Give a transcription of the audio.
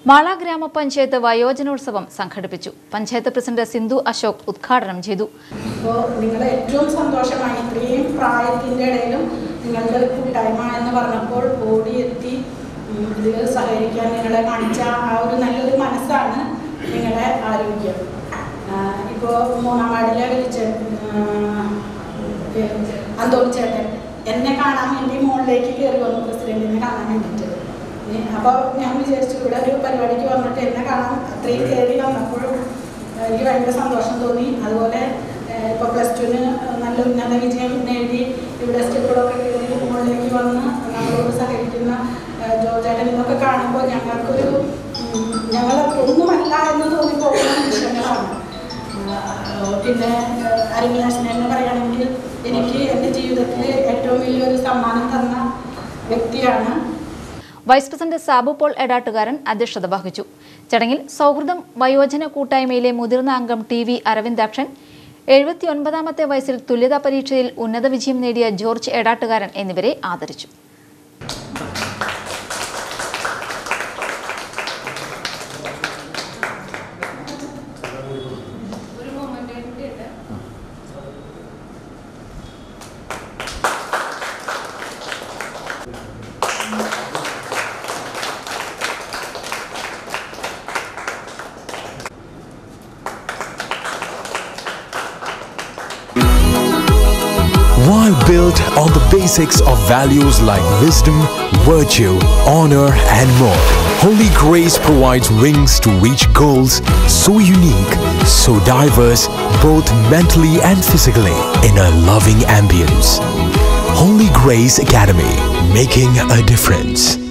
മാള ഗ്രാമപഞ്ചായത്ത് വയോജനോത്സവം സംഘടിപ്പിച്ചു പഞ്ചായത്ത് പ്രസിഡന്റ് സിന്ധു അശോക് ഉദ്ഘാടനം ചെയ്തു അപ്പോൾ നിങ്ങളെ ഏറ്റവും സന്തോഷമായി ഇത്രയും പ്രായത്തിൻ്റെ ഇടയിലും നിങ്ങളുടെ ഒരു കൂട്ടായ്മ എന്ന് പറഞ്ഞപ്പോൾ ഓടിയെത്തി ഉം, ഇതിൽ സഹകരിക്കാൻ നിങ്ങളെ കാണിച്ച ആ ഒരു നല്ലൊരു മനസ്സാണ് നിങ്ങളെ ആരോഗ്യം ഇപ്പോൾ മൂന്നാം വാർഡിലെ വിളിച്ച അന്തോണി ചേട്ടൻ എന്നെ കാണാൻ വേണ്ടി മുകളിലേക്ക് കയറി വന്നു പ്രസിഡന്റിനെ കാണാൻ വേണ്ടിയിട്ട് അപ്പോൾ ഞാൻ വിചാരിച്ചു ഇവിടെ ഒരു പരിപാടിക്ക് വന്നിട്ട് എന്നെ കാണാൻ അത്രയും കയറി വന്നപ്പോഴും എനിക്ക് ഭയങ്കര സന്തോഷം തോന്നി അതുപോലെ ഇപ്പോൾ പ്ലസ് ടുവിന് നല്ല ഉന്നത വിജയം നേടി ഇവിടെ സ്റ്റെപ്പുകളൊക്കെ കയറി മുകളിലേക്ക് വന്ന് നമ്മളോട് സഹകരിക്കുന്ന ഏഹ്, ജോർജേട്ടൻ ഇതൊക്കെ കാണുമ്പോൾ ഞങ്ങൾക്കൊരു ഉം, ഞങ്ങൾ ഒന്നുമല്ല എന്ന് തോന്നിപ്പോകുന്ന നിമിഷങ്ങളാണ് ആഹ്, പിന്നെ അരവിനാശൻ എന്ന് പറയുകയാണെങ്കിൽ എനിക്ക് എൻ്റെ ജീവിതത്തിൽ ഏറ്റവും വലിയൊരു സമ്മാനം തന്ന വ്യക്തിയാണ് വൈസ് പ്രസിഡന്റ് സാബു പോൾ എടാട്ടുകാരൻ അധ്യക്ഷത വഹിച്ചു ചടങ്ങിൽ സൗഹൃദം വയോജന കൂട്ടായ്മയിലെ മുതിർന്ന അംഗം ടി വി അരവിന്ദാക്ഷൻ എഴുപത്തിയൊൻപതാമത്തെ വയസ്സിൽ തുല്യതാ പരീക്ഷയിൽ ഉന്നത വിജയം നേടിയ ജോർജ് എടാട്ടുകാരൻ എന്നിവരെ ആദരിച്ചു While built on the basics of values like wisdom, virtue, honor, and more, Holy Grace provides wings to reach goals so unique, so diverse, both mentally and physically, in a loving ambience. Holy Grace Academy, making a difference.